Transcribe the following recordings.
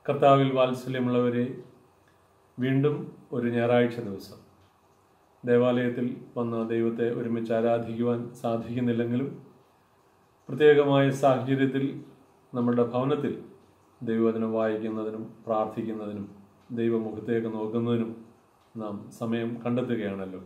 കർത്താവിൽ വാത്സല്യമുള്ളവരെ വീണ്ടും ഒരു ഞായറാഴ്ച ദിവസം ദേവാലയത്തിൽ വന്ന ദൈവത്തെ ഒരുമിച്ച് ആരാധിക്കുവാൻ സാധിക്കുന്നില്ലെങ്കിലും പ്രത്യേകമായ സാഹചര്യത്തിൽ നമ്മുടെ ഭവനത്തിൽ ദൈവവചനം വായിക്കുന്നതിനും പ്രാർത്ഥിക്കുന്നതിനും ദൈവമുഖത്തേക്ക് നോക്കുന്നതിനും നാം സമയം കണ്ടെത്തുകയാണല്ലോ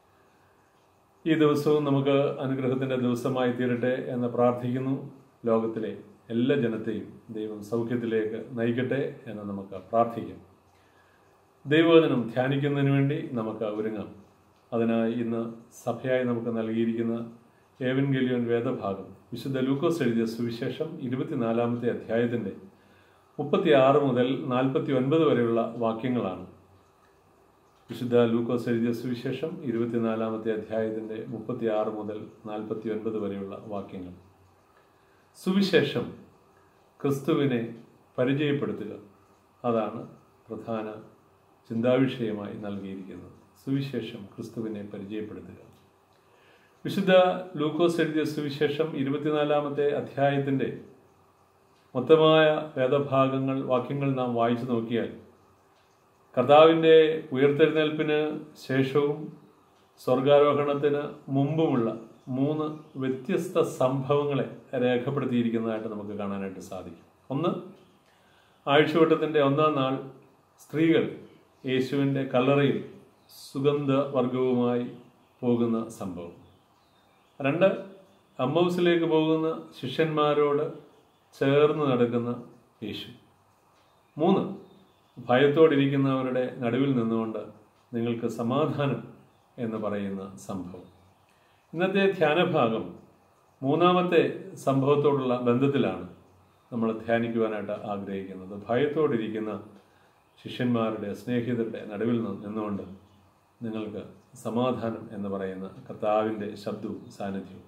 ഈ ദിവസവും നമുക്ക് അനുഗ്രഹത്തിൻ്റെ ദിവസമായി തീരട്ടെ എന്ന് പ്രാർത്ഥിക്കുന്നു ലോകത്തിലെ എല്ലാ ജനത്തെയും ദൈവം സൗഖ്യത്തിലേക്ക് നയിക്കട്ടെ എന്ന് നമുക്ക് പ്രാർത്ഥിക്കാം ദൈവവചനം ധ്യാനിക്കുന്നതിന് വേണ്ടി നമുക്ക് ഒരുങ്ങാം അതിനായി ഇന്ന് സഭയായി നമുക്ക് നൽകിയിരിക്കുന്ന ഏവൻഗലിയോൻ വേദഭാഗം വിശുദ്ധ ലൂക്കോസ് എഴുതിയ സുവിശേഷം ഇരുപത്തിനാലാമത്തെ അധ്യായത്തിൻ്റെ മുപ്പത്തി ആറ് മുതൽ നാൽപ്പത്തി ഒൻപത് വരെയുള്ള വാക്യങ്ങളാണ് വിശുദ്ധ ലൂക്കോസ് എഴുതിയ സുവിശേഷം ഇരുപത്തിനാലാമത്തെ അധ്യായത്തിൻ്റെ മുപ്പത്തി ആറ് മുതൽ നാൽപ്പത്തി ഒൻപത് വരെയുള്ള വാക്യങ്ങൾ സുവിശേഷം ക്രിസ്തുവിനെ പരിചയപ്പെടുത്തുക അതാണ് പ്രധാന ചിന്താവിഷയമായി നൽകിയിരിക്കുന്നത് സുവിശേഷം ക്രിസ്തുവിനെ പരിചയപ്പെടുത്തുക വിശുദ്ധ ലൂക്കോസ് എഴുതിയ സുവിശേഷം ഇരുപത്തിനാലാമത്തെ അധ്യായത്തിൻ്റെ മൊത്തമായ വേദഭാഗങ്ങൾ വാക്യങ്ങൾ നാം വായിച്ചു നോക്കിയാൽ കർത്താവിൻ്റെ ഉയർത്തെഴുന്നേൽപ്പിന് ശേഷവും സ്വർഗാരോഹണത്തിന് മുമ്പുമുള്ള മൂന്ന് വ്യത്യസ്ത സംഭവങ്ങളെ രേഖപ്പെടുത്തിയിരിക്കുന്നതായിട്ട് നമുക്ക് കാണാനായിട്ട് സാധിക്കും ഒന്ന് ആഴ്ചവട്ടത്തിൻ്റെ ഒന്നാം നാൾ സ്ത്രീകൾ യേശുവിൻ്റെ കല്ലറയിൽ സുഗന്ധവർഗവുമായി പോകുന്ന സംഭവം രണ്ട് അമ്മൗസിലേക്ക് പോകുന്ന ശിഷ്യന്മാരോട് ചേർന്ന് നടക്കുന്ന യേശു മൂന്ന് ഭയത്തോടിരിക്കുന്നവരുടെ നടുവിൽ നിന്നുകൊണ്ട് നിങ്ങൾക്ക് സമാധാനം എന്ന് പറയുന്ന സംഭവം ഇന്നത്തെ ധ്യാനഭാഗം മൂന്നാമത്തെ സംഭവത്തോടുള്ള ബന്ധത്തിലാണ് നമ്മൾ ധ്യാനിക്കുവാനായിട്ട് ആഗ്രഹിക്കുന്നത് ഭയത്തോടിരിക്കുന്ന ശിഷ്യന്മാരുടെ സ്നേഹിതരുടെ നടുവിൽ നിന്നുകൊണ്ട് നിങ്ങൾക്ക് സമാധാനം എന്ന് പറയുന്ന കർത്താവിൻ്റെ ശബ്ദവും സാന്നിധ്യവും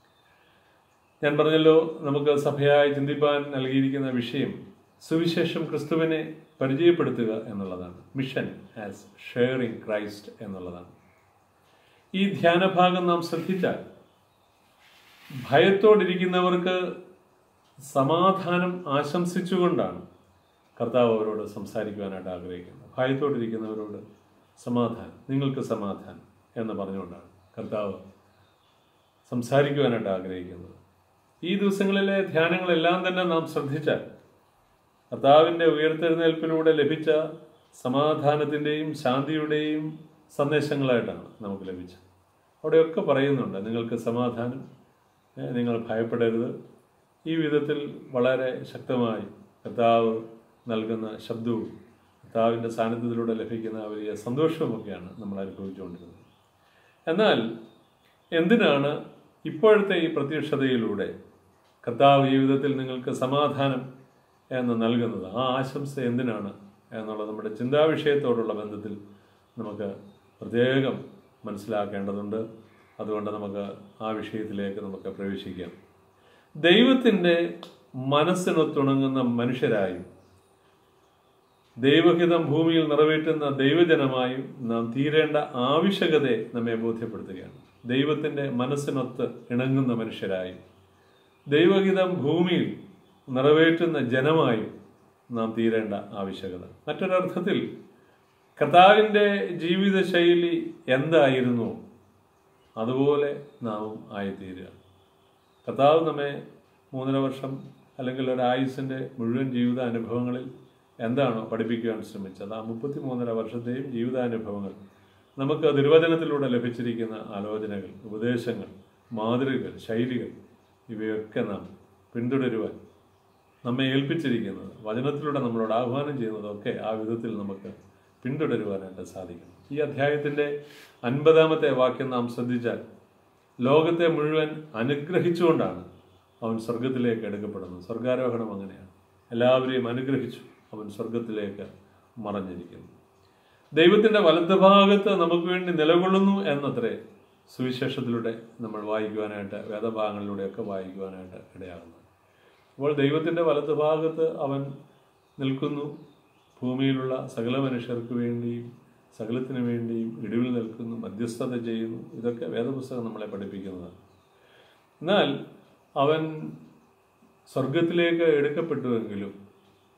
ഞാൻ പറഞ്ഞല്ലോ നമുക്ക് സഭയായി ചിന്തിപ്പാൻ നൽകിയിരിക്കുന്ന വിഷയം സുവിശേഷം ക്രിസ്തുവിനെ പരിചയപ്പെടുത്തുക എന്നുള്ളതാണ് മിഷൻ ആസ് ഷെയറിംഗ് ക്രൈസ്റ്റ് എന്നുള്ളതാണ് ഈ ധ്യാനഭാഗം നാം ശ്രദ്ധിച്ചാൽ ഭയത്തോടിരിക്കുന്നവർക്ക് സമാധാനം ആശംസിച്ചുകൊണ്ടാണ് കർത്താവ് അവരോട് സംസാരിക്കുവാനായിട്ട് ആഗ്രഹിക്കുന്നത് ഭയത്തോടിരിക്കുന്നവരോട് സമാധാനം നിങ്ങൾക്ക് സമാധാനം എന്ന് പറഞ്ഞുകൊണ്ടാണ് കർത്താവ് സംസാരിക്കുവാനായിട്ട് ആഗ്രഹിക്കുന്നത് ഈ ദിവസങ്ങളിലെ ധ്യാനങ്ങളെല്ലാം തന്നെ നാം ശ്രദ്ധിച്ചാൽ കർത്താവിൻ്റെ ഉയർത്തെഴുന്നേൽപ്പിലൂടെ ലഭിച്ച സമാധാനത്തിൻ്റെയും ശാന്തിയുടെയും സന്ദേശങ്ങളായിട്ടാണ് നമുക്ക് ലഭിച്ചത് അവിടെയൊക്കെ പറയുന്നുണ്ട് നിങ്ങൾക്ക് സമാധാനം ഏ, നിങ്ങൾ ഭയപ്പെടരുത് ഈ വിധത്തിൽ വളരെ ശക്തമായി കർത്താവ് നൽകുന്ന ശബ്ദവും കർത്താവിൻ്റെ സാന്നിധ്യത്തിലൂടെ ലഭിക്കുന്ന ആ വലിയ സന്തോഷവുമൊക്കെയാണ് നമ്മൾ അനുഭവിച്ചുകൊണ്ടിരുന്നത് എന്നാൽ എന്തിനാണ് ഇപ്പോഴത്തെ ഈ പ്രത്യക്ഷതയിലൂടെ കർത്താവ് ഈ വിധത്തിൽ നിങ്ങൾക്ക് സമാധാനം എന്ന് നൽകുന്നത് ആ ആശംസ എന്തിനാണ് എന്നുള്ള നമ്മുടെ ചിന്താവിഷയത്തോടുള്ള ബന്ധത്തിൽ നമുക്ക് പ്രത്യേകം മനസ്സിലാക്കേണ്ടതുണ്ട് അതുകൊണ്ട് നമുക്ക് ആ വിഷയത്തിലേക്ക് നമുക്ക് പ്രവേശിക്കാം ദൈവത്തിൻ്റെ മനസ്സിനൊത്തുണങ്ങുന്ന മനുഷ്യരായും ദൈവഹിതം ഭൂമിയിൽ നിറവേറ്റുന്ന ദൈവജനമായും നാം തീരേണ്ട ആവശ്യകതയെ നമ്മെ ബോധ്യപ്പെടുത്തുകയാണ് ദൈവത്തിൻ്റെ മനസ്സിനൊത്ത് ഇണങ്ങുന്ന മനുഷ്യരായും ദൈവഹിതം ഭൂമിയിൽ നിറവേറ്റുന്ന ജനമായും നാം തീരേണ്ട ആവശ്യകത മറ്റൊരർത്ഥത്തിൽ കർത്താവിൻ്റെ ജീവിതശൈലി എന്തായിരുന്നു അതുപോലെ നാമും ആയിത്തീരുക കർത്താവ് നമ്മെ മൂന്നര വർഷം അല്ലെങ്കിൽ ഒരു ആയുസിൻ്റെ മുഴുവൻ ജീവിത അനുഭവങ്ങളിൽ എന്താണോ പഠിപ്പിക്കുവാൻ ശ്രമിച്ചത് ആ മുപ്പത്തി മൂന്നര വർഷത്തെയും ജീവിതാനുഭവങ്ങൾ നമുക്ക് നിർവചനത്തിലൂടെ ലഭിച്ചിരിക്കുന്ന ആലോചനകൾ ഉപദേശങ്ങൾ മാതൃകകൾ ശൈലികൾ ഇവയൊക്കെ നാം പിന്തുടരുവാൻ നമ്മെ ഏൽപ്പിച്ചിരിക്കുന്നത് വചനത്തിലൂടെ നമ്മളോട് ആഹ്വാനം ചെയ്യുന്നതൊക്കെ ആ വിധത്തിൽ നമുക്ക് പിന്തുടരുവാനായിട്ട് സാധിക്കണം ഈ അധ്യായത്തിൻ്റെ അൻപതാമത്തെ വാക്യം നാം ശ്രദ്ധിച്ചാൽ ലോകത്തെ മുഴുവൻ അനുഗ്രഹിച്ചുകൊണ്ടാണ് അവൻ സ്വർഗത്തിലേക്ക് എടുക്കപ്പെടുന്നത് സ്വർഗാരോഹണം അങ്ങനെയാണ് എല്ലാവരെയും അനുഗ്രഹിച്ചു അവൻ സ്വർഗത്തിലേക്ക് മറഞ്ഞിരിക്കുന്നു ദൈവത്തിൻ്റെ വലതുഭാഗത്ത് നമുക്ക് വേണ്ടി നിലകൊള്ളുന്നു എന്നത്രേ സുവിശേഷത്തിലൂടെ നമ്മൾ വായിക്കുവാനായിട്ട് വേദഭാഗങ്ങളിലൂടെയൊക്കെ വായിക്കുവാനായിട്ട് ഇടയാകുന്നത് അപ്പോൾ ദൈവത്തിൻ്റെ വലതുഭാഗത്ത് അവൻ നിൽക്കുന്നു ഭൂമിയിലുള്ള സകല മനുഷ്യർക്ക് വേണ്ടിയും സകലത്തിന് വേണ്ടിയും ഇടിവിൽ നിൽക്കുന്നു മധ്യസ്ഥത ചെയ്യുന്നു ഇതൊക്കെ വേദപുസ്തകം നമ്മളെ പഠിപ്പിക്കുന്നതാണ് എന്നാൽ അവൻ സ്വർഗത്തിലേക്ക് എടുക്കപ്പെട്ടുവെങ്കിലും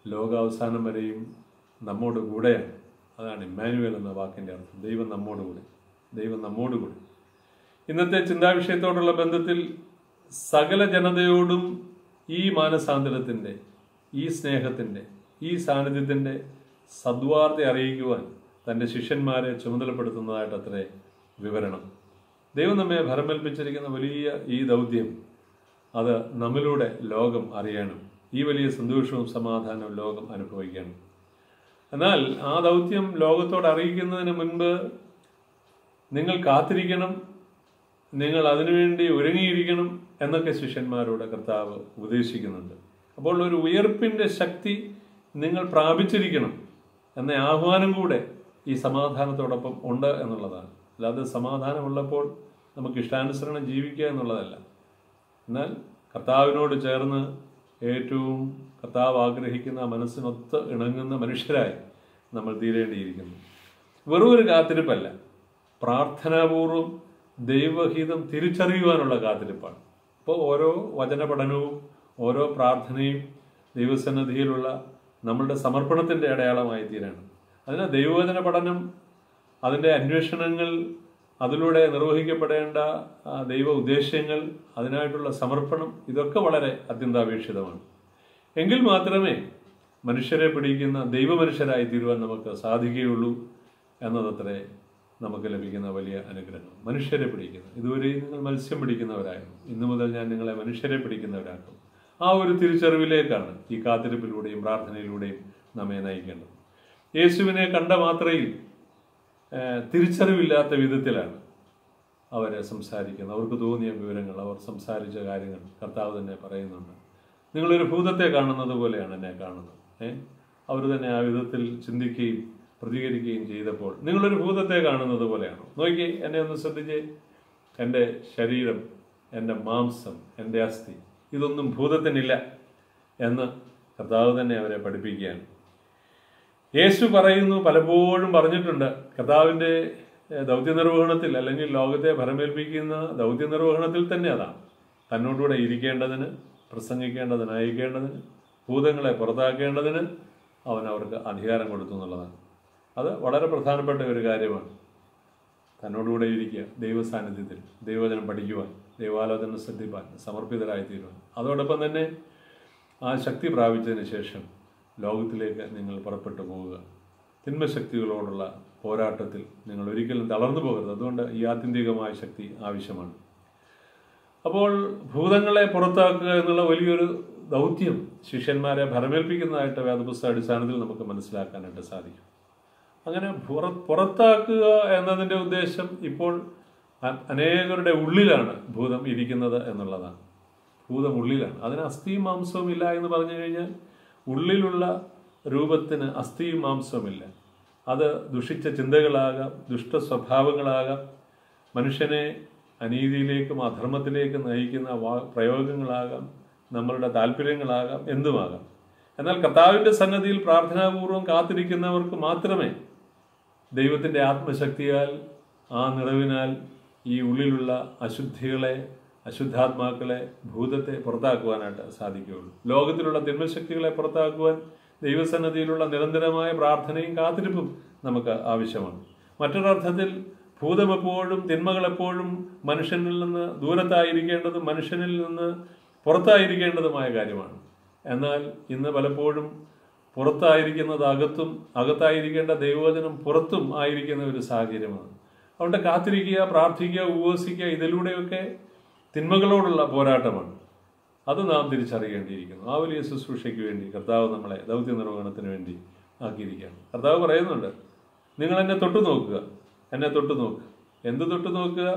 ലോകാവസാനം വരെയും നമ്മോട് കൂടെയാണ് അതാണ് ഇമ്മാനുവേൽ എന്ന വാക്കിൻ്റെ അർത്ഥം ദൈവം നമ്മോട് കൂടെ ദൈവം നമ്മോട് കൂടെ ഇന്നത്തെ ചിന്താവിഷയത്തോടുള്ള ബന്ധത്തിൽ സകല ജനതയോടും ഈ മാനസാന്തരത്തിൻ്റെ ഈ സ്നേഹത്തിൻ്റെ ഈ സാന്നിധ്യത്തിൻ്റെ സദ്വാർത്ത അറിയിക്കുവാൻ തൻ്റെ ശിഷ്യന്മാരെ ചുമതലപ്പെടുത്തുന്നതായിട്ട് അത്രേ വിവരണം ദൈവം നമ്മെ ഭരമേൽപ്പിച്ചിരിക്കുന്ന വലിയ ഈ ദൗത്യം അത് നമ്മിലൂടെ ലോകം അറിയണം ഈ വലിയ സന്തോഷവും സമാധാനവും ലോകം അനുഭവിക്കണം എന്നാൽ ആ ദൗത്യം ലോകത്തോട് അറിയിക്കുന്നതിന് മുൻപ് നിങ്ങൾ കാത്തിരിക്കണം നിങ്ങൾ അതിനുവേണ്ടി ഒരുങ്ങിയിരിക്കണം എന്നൊക്കെ ശിഷ്യന്മാരോട് കർത്താവ് ഉപദേശിക്കുന്നുണ്ട് അപ്പോൾ ഒരു ഉയർപ്പിൻ്റെ ശക്തി നിങ്ങൾ പ്രാപിച്ചിരിക്കണം എന്ന ആഹ്വാനം കൂടെ ഈ സമാധാനത്തോടൊപ്പം ഉണ്ട് എന്നുള്ളതാണ് അല്ലാതെ സമാധാനമുള്ളപ്പോൾ നമുക്ക് ഇഷ്ടാനുസരണം ജീവിക്കുക എന്നുള്ളതല്ല എന്നാൽ കർത്താവിനോട് ചേർന്ന് ഏറ്റവും കർത്താവ് ആഗ്രഹിക്കുന്ന മനസ്സിനൊത്ത് ഇണങ്ങുന്ന മനുഷ്യരായി നമ്മൾ തീരേണ്ടിയിരിക്കുന്നു വെറും ഒരു കാത്തിരിപ്പല്ല പ്രാർത്ഥനാപൂർവം ദൈവഹിതം തിരിച്ചറിയുവാനുള്ള കാത്തിരിപ്പാണ് അപ്പോൾ ഓരോ വചന പഠനവും ഓരോ പ്രാർത്ഥനയും ദൈവസന്നിധിയിലുള്ള നമ്മളുടെ സമർപ്പണത്തിൻ്റെ അടയാളമായി തീരാണ് അതിന് ദൈവവചന പഠനം അതിൻ്റെ അന്വേഷണങ്ങൾ അതിലൂടെ നിർവഹിക്കപ്പെടേണ്ട ആ, ദൈവ ഉദ്ദേശ്യങ്ങൾ അതിനായിട്ടുള്ള സമർപ്പണം ഇതൊക്കെ വളരെ അത്യന്താപേക്ഷിതമാണ് എങ്കിൽ മാത്രമേ മനുഷ്യരെ പിടിക്കുന്ന ദൈവമനുഷ്യരായി തീരുവാൻ നമുക്ക് സാധിക്കുകയുള്ളൂ എന്നതത്രേ നമുക്ക് ലഭിക്കുന്ന വലിയ അനുഗ്രഹം മനുഷ്യരെ പിടിക്കുന്ന ഇതുവരെ നിങ്ങൾ മത്സ്യം പിടിക്കുന്നവരായിരുന്നു ഇന്നു മുതൽ ഞാൻ നിങ്ങളെ മനുഷ്യരെ പിടിക്കുന്നവരാക്കും ആ ഒരു തിരിച്ചറിവിലേക്കാണ് ഈ കാത്തിരിപ്പിലൂടെയും പ്രാർത്ഥനയിലൂടെയും നമ്മെ നയിക്കേണ്ടത് യേശുവിനെ കണ്ട മാത്രയിൽ ഏഹ്, തിരിച്ചറിവില്ലാത്ത വിധത്തിലാണ് അവരെ സംസാരിക്കുന്നത് അവർക്ക് തോന്നിയ വിവരങ്ങൾ അവർ സംസാരിച്ച കാര്യങ്ങൾ കർത്താവ് തന്നെ പറയുന്നുണ്ട് നിങ്ങളൊരു ഭൂതത്തെ കാണുന്നത് പോലെയാണ് എന്നെ കാണുന്നത് ഏ അവർ തന്നെ ആ വിധത്തിൽ ചിന്തിക്കുകയും പ്രതികരിക്കുകയും ചെയ്തപ്പോൾ നിങ്ങളൊരു ഭൂതത്തെ കാണുന്നത് പോലെയാണോ നോക്കി എന്നെ ഒന്ന് ശ്രദ്ധിച്ചേ എൻ്റെ ശരീരം എൻ്റെ മാംസം എൻ്റെ അസ്ഥി ഇതൊന്നും ഭൂതത്തിനില്ല എന്ന് കർത്താവ് തന്നെ അവരെ പഠിപ്പിക്കുകയാണ് യേശു പറയുന്നു പലപ്പോഴും പറഞ്ഞിട്ടുണ്ട് കർത്താവിൻ്റെ ഏഹ്, ദൗത്യ നിർവഹണത്തിൽ അല്ലെങ്കിൽ ലോകത്തെ ഭരമേൽപ്പിക്കുന്ന ദൗത്യ നിർവഹണത്തിൽ തന്നെ അതാണ് തന്നോടുകൂടെ ഇരിക്കേണ്ടതിന് പ്രസംഗിക്കേണ്ടതിന് അയക്കേണ്ടതിന് ഭൂതങ്ങളെ പുറത്താക്കേണ്ടതിന് അവൻ അവർക്ക് അധികാരം കൊടുത്തു എന്നുള്ളതാണ് അത് വളരെ പ്രധാനപ്പെട്ട ഒരു കാര്യമാണ് തന്നോടുകൂടെ ഇരിക്കുക ദൈവ സാന്നിധ്യത്തിൽ ദൈവവചനം പഠിക്കുവാൻ ദൈവാലോചന ശ്രദ്ധിപ്പാൻ സമർപ്പിതരായി തീരുവാൻ അതോടൊപ്പം തന്നെ ആ ശക്തി പ്രാപിച്ചതിന് ശേഷം ലോകത്തിലേക്ക് നിങ്ങൾ പുറപ്പെട്ടു പോവുക തിന്മശക്തികളോടുള്ള പോരാട്ടത്തിൽ നിങ്ങൾ ഒരിക്കലും തളർന്നു പോകരുത് അതുകൊണ്ട് ഈ ആത്യന്തികമായ ശക്തി ആവശ്യമാണ് അപ്പോൾ ഭൂതങ്ങളെ പുറത്താക്കുക എന്നുള്ള വലിയൊരു ദൗത്യം ശിഷ്യന്മാരെ ഭരമേൽപ്പിക്കുന്നതായിട്ട് വേദപുസ്തക അടിസ്ഥാനത്തിൽ നമുക്ക് മനസ്സിലാക്കാനായിട്ട് സാധിക്കും അങ്ങനെ പുറ പുറത്താക്കുക എന്നതിൻ്റെ ഉദ്ദേശം ഇപ്പോൾ അ- അനേകരുടെ ഉള്ളിലാണ് ഭൂതം ഇരിക്കുന്നത് എന്നുള്ളതാണ് ഭൂതം ഉള്ളിലാണ് അതിന് അസ്ഥിയും മാംസവും ഇല്ല എന്ന് പറഞ്ഞു കഴിഞ്ഞാൽ ഉള്ളിലുള്ള രൂപത്തിന് അസ്ഥിയും മാംസവുമില്ല അത് ദുഷിച്ച ചിന്തകളാകാം ദുഷ്ട സ്വഭാവങ്ങളാകാം മനുഷ്യനെ അനീതിയിലേക്കും അധർമ്മത്തിലേക്കും നയിക്കുന്ന വാ പ്രയോഗങ്ങളാകാം നമ്മളുടെ താല്പര്യങ്ങളാകാം എന്തുമാകാം എന്നാൽ കർത്താവിൻ്റെ സന്നദ്ധിയിൽ പ്രാർത്ഥനാപൂർവം കാത്തിരിക്കുന്നവർക്ക് മാത്രമേ ദൈവത്തിൻ്റെ ആത്മശക്തിയാൽ ആ നിറവിനാൽ ഈ ഉള്ളിലുള്ള അശുദ്ധികളെ അശുദ്ധാത്മാക്കളെ ഭൂതത്തെ പുറത്താക്കുവാനായിട്ട് സാധിക്കുകയുള്ളൂ ലോകത്തിലുള്ള തിന്മശക്തികളെ പുറത്താക്കുവാൻ ദൈവസന്നദ്ധിയിലുള്ള നിരന്തരമായ പ്രാർത്ഥനയും കാത്തിരിപ്പും നമുക്ക് ആവശ്യമാണ് മറ്റൊരർത്ഥത്തിൽ ഭൂതം എപ്പോഴും തിന്മകൾ എപ്പോഴും മനുഷ്യനിൽ നിന്ന് ദൂരത്തായിരിക്കേണ്ടതും മനുഷ്യനിൽ നിന്ന് പുറത്തായിരിക്കേണ്ടതുമായ കാര്യമാണ് എന്നാൽ ഇന്ന് പലപ്പോഴും പുറത്തായിരിക്കുന്നത് അകത്തും അകത്തായിരിക്കേണ്ട ദൈവവചനം പുറത്തും ആയിരിക്കുന്ന ഒരു സാഹചര്യമാണ് അതുകൊണ്ട് കാത്തിരിക്കുക പ്രാർത്ഥിക്കുക ഉപവസിക്കുക ഇതിലൂടെയൊക്കെ തിന്മകളോടുള്ള പോരാട്ടമാണ് അത് നാം തിരിച്ചറിയേണ്ടിയിരിക്കുന്നു ആ വലിയ ശുശ്രൂഷയ്ക്ക് വേണ്ടി കർത്താവ് നമ്മളെ ദൗത്യ നിർവഹണത്തിന് വേണ്ടി ആക്കിയിരിക്കുകയാണ് കർത്താവ് പറയുന്നുണ്ട് നിങ്ങൾ എന്നെ തൊട്ടു നോക്കുക എന്നെ തൊട്ടു നോക്കുക എന്ത് തൊട്ടു നോക്കുക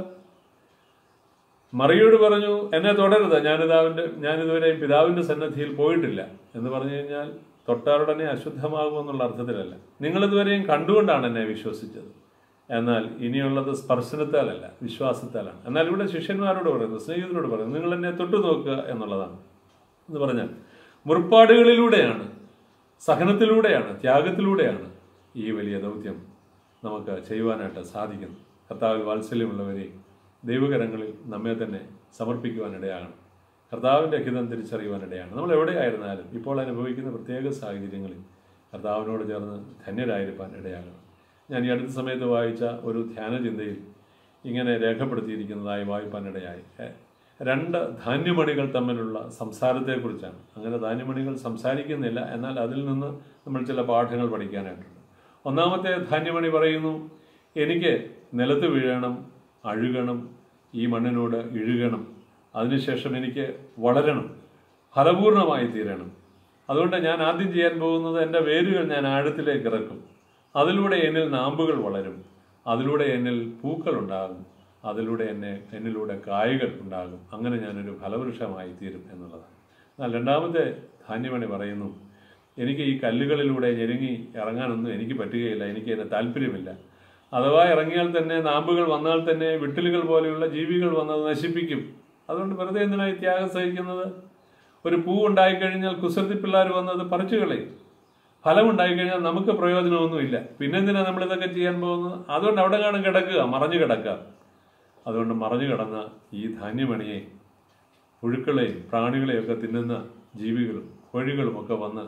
മറിയോട് പറഞ്ഞു എന്നെ തുടരുത് ഞാനിതാവിൻ്റെ ഞാനിതുവരെ പിതാവിൻ്റെ സന്നദ്ധിയിൽ പോയിട്ടില്ല എന്ന് പറഞ്ഞു കഴിഞ്ഞാൽ തൊട്ടാറുടനെ അശുദ്ധമാകുമെന്നുള്ള അർത്ഥത്തിലല്ല നിങ്ങളിതുവരെയും കണ്ടുകൊണ്ടാണ് എന്നെ വിശ്വസിച്ചത് എന്നാൽ ഇനിയുള്ളത് സ്പർശനത്താലല്ല വിശ്വാസത്താലാണ് എന്നാൽ ഇവിടെ ശിഷ്യന്മാരോട് പറയുന്നത് സ്നേഹിതരോട് പറയുന്നത് നിങ്ങൾ എന്നെ തൊട്ടു നോക്കുക എന്നുള്ളതാണ് എന്ന് പറഞ്ഞാൽ മുറിപ്പാടുകളിലൂടെയാണ് സഹനത്തിലൂടെയാണ് ത്യാഗത്തിലൂടെയാണ് ഈ വലിയ ദൗത്യം നമുക്ക് ചെയ്യുവാനായിട്ട് സാധിക്കുന്നത് കർത്താവിൽ വാത്സല്യമുള്ളവരെ ദൈവകരങ്ങളിൽ നമ്മെ തന്നെ സമർപ്പിക്കുവാനിടയാകണം കർത്താവിൻ്റെ ഹിതം തിരിച്ചറിയുവാനിടയാണ് നമ്മൾ എവിടെയായിരുന്നാലും ഇപ്പോൾ അനുഭവിക്കുന്ന പ്രത്യേക സാഹചര്യങ്ങളിൽ കർത്താവിനോട് ചേർന്ന് ധന്യരായിരിക്കാൻ ഇടയാകണം ഞാൻ ഈ അടുത്ത സമയത്ത് വായിച്ച ഒരു ധ്യാനചിന്തയിൽ ഇങ്ങനെ രേഖപ്പെടുത്തിയിരിക്കുന്നതായി വായിപ്പാനിടയായി എ, രണ്ട് ധാന്യമണികൾ തമ്മിലുള്ള സംസാരത്തെക്കുറിച്ചാണ് അങ്ങനെ ധാന്യമണികൾ സംസാരിക്കുന്നില്ല എന്നാൽ അതിൽ നിന്ന് നമ്മൾ ചില പാഠങ്ങൾ പഠിക്കാനായിട്ടുണ്ട് ഒന്നാമത്തെ ധാന്യമണി പറയുന്നു എനിക്ക് നിലത്ത് വീഴണം അഴുകണം ഈ മണ്ണിനോട് ഇഴുകണം അതിനുശേഷം എനിക്ക് വളരണം ഫലപൂർണമായി തീരണം അതുകൊണ്ട് ഞാൻ ആദ്യം ചെയ്യാൻ പോകുന്നത് എൻ്റെ വേരുകൾ ഞാൻ ആഴത്തിലേക്ക് ഇറക്കും അതിലൂടെ എന്നിൽ നാമ്പുകൾ വളരും അതിലൂടെ എന്നിൽ പൂക്കൾ ഉണ്ടാകും അതിലൂടെ എന്നെ എന്നിലൂടെ കായകൾ ഉണ്ടാകും അങ്ങനെ ഞാനൊരു ഫലവൃക്ഷമായി തീരും എന്നുള്ളതാണ് എന്നാൽ രണ്ടാമത്തെ ധാന്യമണി പറയുന്നു എനിക്ക് ഈ കല്ലുകളിലൂടെ ഞെരുങ്ങി ഇറങ്ങാനൊന്നും എനിക്ക് പറ്റുകയില്ല എനിക്ക് അതിന് താല്പര്യമില്ല അഥവാ ഇറങ്ങിയാൽ തന്നെ നാമ്പുകൾ വന്നാൽ തന്നെ വിട്ടിലുകൾ പോലെയുള്ള ജീവികൾ വന്നത് നശിപ്പിക്കും അതുകൊണ്ട് വെറുതെ എന്തിനായി ത്യാഗം സഹിക്കുന്നത് ഒരു പൂ ഉണ്ടായിക്കഴിഞ്ഞാൽ കുസൃതി പിള്ളേർ വന്നത് പറിച്ചു കളയും ഫലം ഉണ്ടായിക്കഴിഞ്ഞാൽ നമുക്ക് പ്രയോജനമൊന്നുമില്ല പിന്നെന്തിനാ നമ്മൾ ഇതൊക്കെ ചെയ്യാൻ പോകുന്നത് അതുകൊണ്ട് അവിടെ കാണും കിടക്കുക മറഞ്ഞു കിടക്കുക അതുകൊണ്ട് മറഞ്ഞു കിടന്ന ഈ ധാന്യമണിയെ പുഴുക്കളെയും പ്രാണികളെയൊക്കെ തിന്നുന്ന ജീവികളും കോഴികളും ഒക്കെ വന്ന്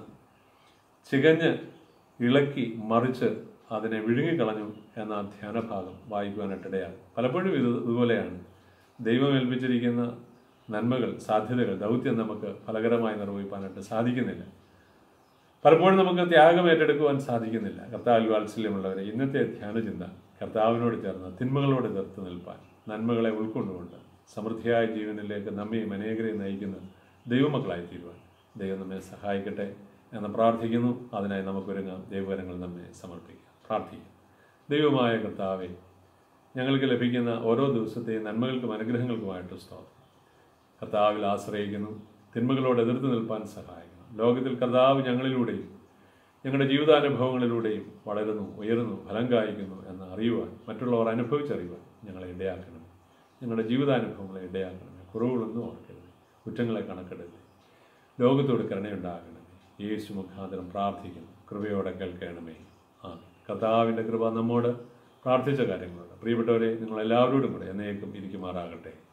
ചികഞ്ഞ് ഇളക്കി മറിച്ച് അതിനെ വിഴുങ്ങിക്കളഞ്ഞു എന്ന ധ്യാനഭാഗം വായിക്കുവാനായിട്ടിടയാണ് പലപ്പോഴും ഇത് ഇതുപോലെയാണ് ദൈവം ഏൽപ്പിച്ചിരിക്കുന്ന നന്മകൾ സാധ്യതകൾ ദൗത്യം നമുക്ക് ഫലകരമായി നിർവഹിക്കാനായിട്ട് സാധിക്കുന്നില്ല പലപ്പോഴും നമുക്ക് ത്യാഗം ഏറ്റെടുക്കുവാൻ സാധിക്കുന്നില്ല കർത്താവിൽ വാത്സല്യമുള്ളവരെ ഇന്നത്തെ ധ്യാനചിന്ത കർത്താവിനോട് ചേർന്ന് തിന്മകളോട് എതിർത്ത് നിൽപ്പാൻ നന്മകളെ ഉൾക്കൊണ്ടുകൊണ്ട് സമൃദ്ധിയായ ജീവനിലേക്ക് നമ്മയും അനേകരെയും നയിക്കുന്ന ദൈവമക്കളായി തീരുവാൻ ദൈവം നമ്മെ സഹായിക്കട്ടെ എന്ന് പ്രാർത്ഥിക്കുന്നു അതിനായി നമുക്കൊരുങ്ങാം ദൈവകരങ്ങൾ നമ്മെ സമർപ്പിക്കാം പ്രാർത്ഥിക്കാം ദൈവമായ കർത്താവെ ഞങ്ങൾക്ക് ലഭിക്കുന്ന ഓരോ ദിവസത്തെയും നന്മകൾക്കും അനുഗ്രഹങ്ങൾക്കുമായിട്ട് സ്തോത്രം കർത്താവിൽ ആശ്രയിക്കുന്നു തിന്മകളോട് എതിർത്ത് നിൽപ്പാൻ സഹായിക്കണം ലോകത്തിൽ കർത്താവ് ഞങ്ങളിലൂടെയും ഞങ്ങളുടെ ജീവിതാനുഭവങ്ങളിലൂടെയും വളരുന്നു ഉയരുന്നു ഫലം കായ്ക്കുന്നു എന്ന് അറിയുവാൻ മറ്റുള്ളവർ അനുഭവിച്ചറിയുവാൻ ഞങ്ങളെ ഇടയാക്കണം ഞങ്ങളുടെ ജീവിതാനുഭവങ്ങളെ ഇടയാക്കണമേ കുറവുകളൊന്നും ഓർക്കരുത് കുറ്റങ്ങളെ കണക്കെടുത്ത് ലോകത്തോട് കരുണയുണ്ടാകണമേ യേശു മുഖാന്തരം പ്രാർത്ഥിക്കുന്നു കൃപയോടെ കേൾക്കണമേ ആ കർത്താവിൻ്റെ കൃപ നമ്മോട് പ്രാർത്ഥിച്ച കാര്യങ്ങളുണ്ട് പ്രിയപ്പെട്ടവരെ നിങ്ങൾ എല്ലാവരോടും കൂടെ എന്നേക്കും ഇരിക്കുമാറാകട്ടെ